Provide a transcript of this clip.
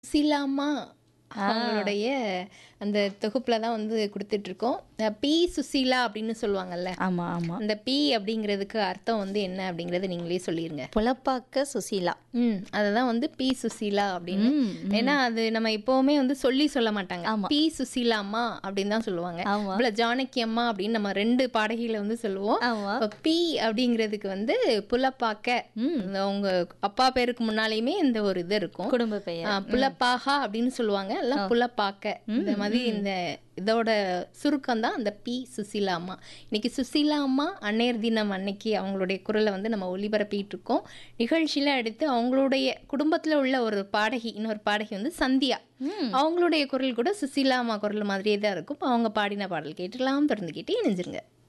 சுசிலாம்மா ஆ. அவங்களுடைய அந்த தொகுப்புல தான் வந்து கொடுத்துட்ருக்கோம் பி சுசீலா அப்படின்னு சொல்லுவாங்கல்ல ஆமா ஆமா அந்த பி அப்படிங்கிறதுக்கு அர்த்தம் வந்து என்ன அப்படிங்கறத நீங்களே சொல்லிருங்க புலப்பாக்க சுசீலா ம் அதை வந்து பி சுசீலா அப்படின்னு ம், ம். ஏன்னா அது நம்ம எப்பவுமே வந்து சொல்லி சொல்ல மாட்டாங்க ஆமா. பி சுசீலா அம்மா அப்படின்னு தான் சொல்லுவாங்க ஆமா அப்புறம் ஜானகி அம்மா அப்படின்னு நம்ம ரெண்டு பாடகிகளை வந்து சொல்லுவோம் ஆமா இப்ப பி அப்படிங்கிறதுக்கு வந்து புலப்பாக்க ம் இந்த உங்க அப்பா பேருக்கு முன்னாலேயுமே இந்த ஒரு இது இருக்கும் குடும்ப பெயர் ஆ, புலப்பாகா அப்படின்னு சொல்லுவாங்க எல்லாம் புலப்பாக்க இந்த மாதிரி இந்த இதோட சுருக்கம் தான் அந்த பி சுசீலா அம்மா இன்னைக்கு சுசீலா அம்மா அன்னையர் தினம் அன்னைக்கு அவங்களுடைய குரலை வந்து நம்ம ஒளிபரப்பிட்டு இருக்கோம் நிகழ்ச்சியில அடுத்து அவங்களுடைய குடும்பத்துல உள்ள ஒரு பாடகி இன்னொரு பாடகி வந்து சந்தியா ம். அவங்களுடைய குரல் கூட சுசீலா அம்மா குரல் மாதிரியே தான் இருக்கும் அவங்க பாடின பாடல் கேட்டுலாம் தொடர்ந்து கேட்டு இணைஞ்சிருங்க